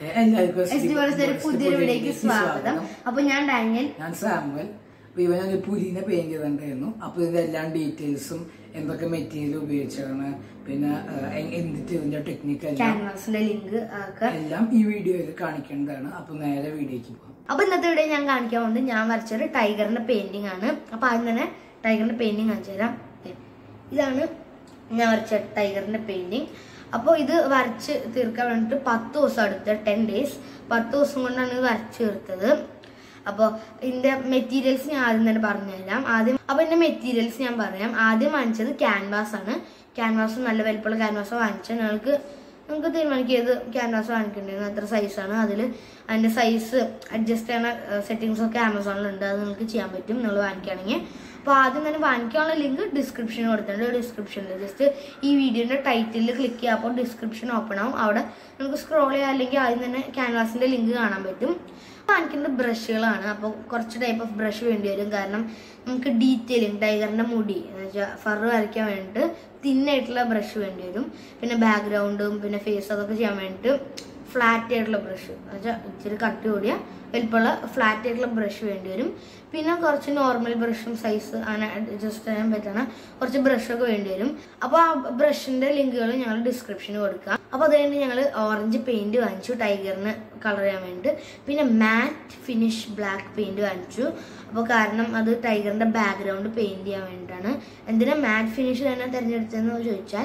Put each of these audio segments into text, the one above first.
എല്ലാവർക്കും S de Forest ഒരു പുതിയൊരു വീഡിയോക്ക് സ്വാഗതം അപ്പൊ ഞാൻ ഡാനിയൽ ഞാൻ സാമുവൽ അപ്പൊ ഇവൻ ഒരു പുലിനെ പെയിന്റ് ചെയ്തിട്ടുണ്ടായിരുന്നു അപ്പൊ ഇതിന്റെ എല്ലാ ഡീറ്റെയിൽസും എന്തൊക്കെ മെറ്റീരിയൽ ഉപയോഗിച്ചാണ് പിന്നെ ആ, എ- എന്തിട്ട് ഇതിന്റെ ടെക്നിക്ക് എല്ലാം ക്യാൻവാസിന്റെ ലിങ്ക് ഒക്കെ എല്ലാം ഈ വീഡിയോയിൽ കാണിക്കേണ്ടതാണ് അപ്പൊ നേരെ വീഡിയോക്ക് പോകാം അപ്പൊ ഇന്നത്തെ വീഡിയോ ഞാൻ കാണിക്കാൻ പോകുന്നത് ഞാൻ വരച്ചൊരു ടൈഗറിന്റെ പെയിന്റിംഗ് ആണ് അപ്പൊ ആദ്യം തന്നെ ടൈഗറിന്റെ പെയിന്റിംഗ് കാണിച്ചു തരാം ദേ, ഇതാണ് ഞാൻ വരച്ച ടൈഗറിന്റെ പെയിന്റിംഗ് അപ്പോൾ ഇത് വരച്ച് തീർക്കാൻ വേണ്ടിയിട്ട് പത്ത് ദിവസം എടുത്ത് ടെൻ ഡേയ്സ് പത്ത് ദിവസം കൊണ്ടാണ് ഇത് വരച്ച് തീർത്തത് അപ്പോൾ ഇതിന്റെ മെറ്റീരിയൽസ് ഞാൻ ആദ്യം തന്നെ പറഞ്ഞുതരാം ആദ്യം അപ്പോൾ ഇതിന്റെ മെറ്റീരിയൽസ് ഞാൻ പറയാം ആദ്യം വാങ്ങിച്ചത് ക്യാൻവാസ് ആണ് ക്യാൻവാസ് നല്ല വലിപ്പമുള്ള ക്യാൻവാസ് വാങ്ങിച്ചത് ഞങ്ങൾക്ക് നമുക്ക് തീരുമാനിക്കുക ഏത് ക്യാൻവാസ് വാങ്ങിക്കേണ്ടത് എത്ര സൈസാണ് അതിൽ അതിന്റെ സൈസ് അഡ്ജസ്റ്റ് ചെയ്യുന്ന സെറ്റിങ്സ് ഒക്കെ ആമസോണിലുണ്ട് അത് നിങ്ങൾക്ക് ചെയ്യാൻ പറ്റും നിങ്ങൾ വാങ്ങിക്കുകയാണെങ്കിൽ അപ്പോൾ ആദ്യം തന്നെ വാങ്ങിക്കാനുള്ള ലിങ്ക് ഡിസ്ക്രിപ്ഷനിൽ കൊടുത്തിട്ടുണ്ട് ഡിസ്ക്രിപ്ഷനിൽ ജസ്റ്റ് ഈ വീഡിയോന്റെ ടൈറ്റിൽ ക്ലിക്ക് ചെയ്യുക അപ്പോൾ ഡിസ്ക്രിപ്ഷൻ ഓപ്പൺ ആവും അവിടെ നമുക്ക് സ്ക്രോൾ ചെയ്യാം അല്ലെങ്കിൽ ആദ്യം തന്നെ ക്യാൻവാസിന്റെ ലിങ്ക് കാണാൻ പറ്റും വാങ്ങിക്കുന്നത് ബ്രഷുകളാണ് അപ്പോൾ കുറച്ച് ടൈപ്പ് ഓഫ് ബ്രഷ് വേണ്ടി വരും കാരണം നമുക്ക് ഡീറ്റെയിലിംഗ് ടൈഗറിന്റെ മുടി എന്ന് വെച്ചാൽ ഫർ വരയ്ക്കാൻ വേണ്ടിയിട്ട് തിന്നായിട്ടുള്ള ബ്രഷ് വേണ്ടി വരും പിന്നെ ബാക്ക്ഗ്രൗണ്ടും പിന്നെ ഫേസ് അതൊക്കെ ചെയ്യാൻ വേണ്ടിയിട്ട് ഫ്ലാറ്റ് ആയിട്ടുള്ള ബ്രഷ് എന്ന് വെച്ചാൽ ഇച്ചിരി കട്ടി കൂടിയ വലിപ്പമുള്ള ഫ്ലാറ്റ് ആയിട്ടുള്ള ബ്രഷ് വേണ്ടി വരും പിന്നെ കുറച്ച് നോർമൽ ബ്രഷും സൈസ് അങ്ങനെ അഡ്ജസ്റ്റ് ചെയ്യാൻ പറ്റുന്ന കുറച്ച് ബ്രഷൊക്കെ വേണ്ടി വരും അപ്പോൾ ആ ബ്രഷിന്റെ ലിങ്കുകൾ ഞങ്ങൾ ഡിസ്ക്രിപ്ഷനിൽ കൊടുക്കാം അപ്പോൾ അത് കഴിഞ്ഞ് ഞങ്ങൾ ഓറഞ്ച് പെയിന്റ് വാങ്ങിച്ചു ടൈഗറിന് കളർ ചെയ്യാൻ വേണ്ടി പിന്നെ മാറ്റ് ഫിനിഷ് ബ്ലാക്ക് പെയിന്റ് വാങ്ങിച്ചു അപ്പോൾ കാരണം അത് ടൈഗറിന്റെ ബാക്ക്ഗ്രൗണ്ട് പെയിന്റ് ചെയ്യാൻ വേണ്ടിയിട്ടാണ് എന്തിനാ മാറ്റ് ഫിനിഷ് തന്നെ തിരഞ്ഞെടുത്തതെന്ന് ചോദിച്ചാൽ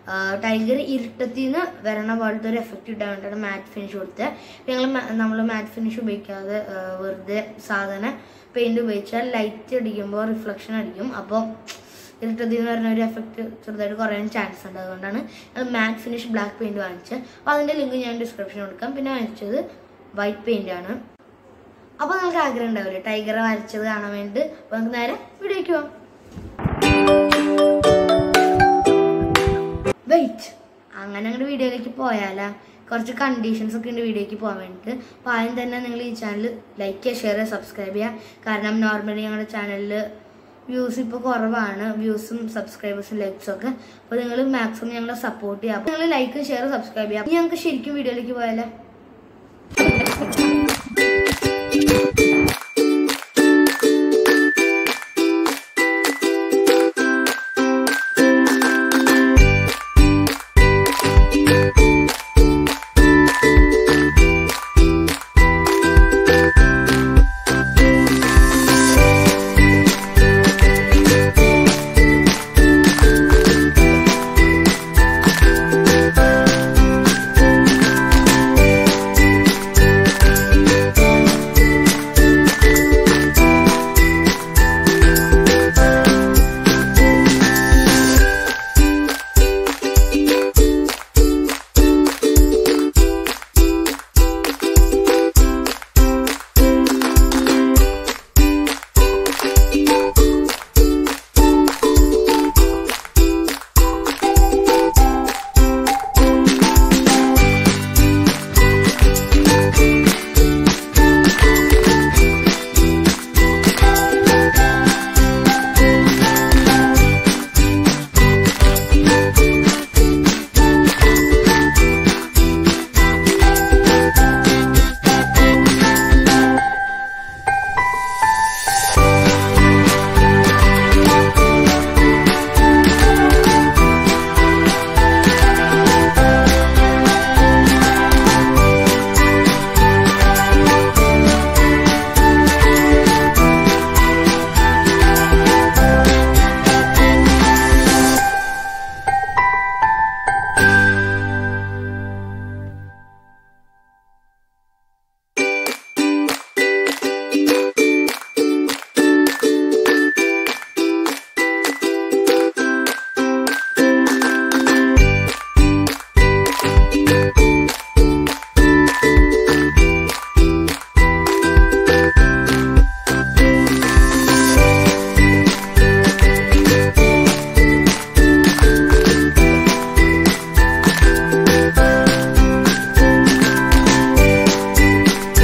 ടൈഗർ ഇരുട്ടത്തിൽ നിന്ന് വരണ പോലത്തെ ഒരു എഫക്റ്റ് കിട്ടാൻ വേണ്ടിയിട്ടാണ് മാറ്റ് ഫിനിഷ് കൊടുത്തത് ഞങ്ങൾ നമ്മൾ മാറ്റ് ഫിനിഷ് ഉപയോഗിക്കാതെ ആ, വെറുതെ സാധന പെയിന്റ് ഉപയോഗിച്ചാൽ ലൈറ്റ് അടിക്കുമ്പോൾ റിഫ്ലക്ഷൻ അടിക്കും അപ്പോൾ ഇരുട്ടത്തിൽ നിന്ന് വരുന്ന ഒരു എഫക്റ്റ് ചെറുതായിട്ട് കുറയാൻ ചാൻസ് ഉണ്ട് അതുകൊണ്ടാണ് ഞങ്ങൾ മാറ്റ് ഫിനിഷ് ബ്ലാക്ക് പെയിന്റ് വാങ്ങിച്ചത് അപ്പോൾ അതിൻ്റെ ലിങ്ക് ഞാൻ ഡിസ്ക്രിപ്ഷനിൽ കൊടുക്കാം പിന്നെ വാങ്ങിച്ചത് വൈറ്റ് പെയിന്റ് ആണ് അപ്പോൾ നമുക്ക് ആഗ്രഹം ഉണ്ടാവില്ലേ ടൈഗറെ വരച്ചത് കാണാൻ വേണ്ടി അപ്പോൾ നമുക്ക് നേരെ വീഡിയോയ്ക്ക് പോവാം വെയിറ്റ് അങ്ങനെ അങ്ങോട്ട് വീഡിയോയിലേക്ക് പോയാലാ കുറച്ച് കണ്ടീഷൻസ് ഒക്കെ ഉണ്ട് വീഡിയോയ്ക്ക് പോകാൻ വേണ്ടിയിട്ട് അപ്പോൾ ആദ്യം തന്നെ നിങ്ങൾ ഈ ചാനൽ ലൈക്ക് ചെയ്യുക ഷെയർ ചെയ്യുക സബ്സ്ക്രൈബ് ചെയ്യുക കാരണം നോർമലി ഞങ്ങളുടെ ചാനലിൽ വ്യൂസ് ഇപ്പോൾ കുറവാണ് വ്യൂസും സബ്സ്ക്രൈബേഴ്സും ലൈക്സും ഒക്കെ അപ്പോൾ നിങ്ങൾ മാക്സിമം ഞങ്ങളെ സപ്പോർട്ട് ചെയ്യുക അപ്പോൾ നിങ്ങൾ ലൈക്ക് ഷെയർ സബ്സ്ക്രൈബ് ചെയ്യുക ഇനി ഞങ്ങൾക്ക് ശരിക്കും വീഡിയോയിലേക്ക് പോയാലോ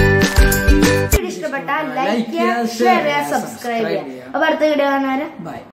ഇഷ്ടപ്പെട്ടാൽ ലൈക്ക് ചെയ്യുക ഷെയർ ചെയ്യുക സബ്സ്ക്രൈബ് ചെയ്യുക അപ്പൊ അടുത്ത വീഡിയോ കാണാൻ ബൈ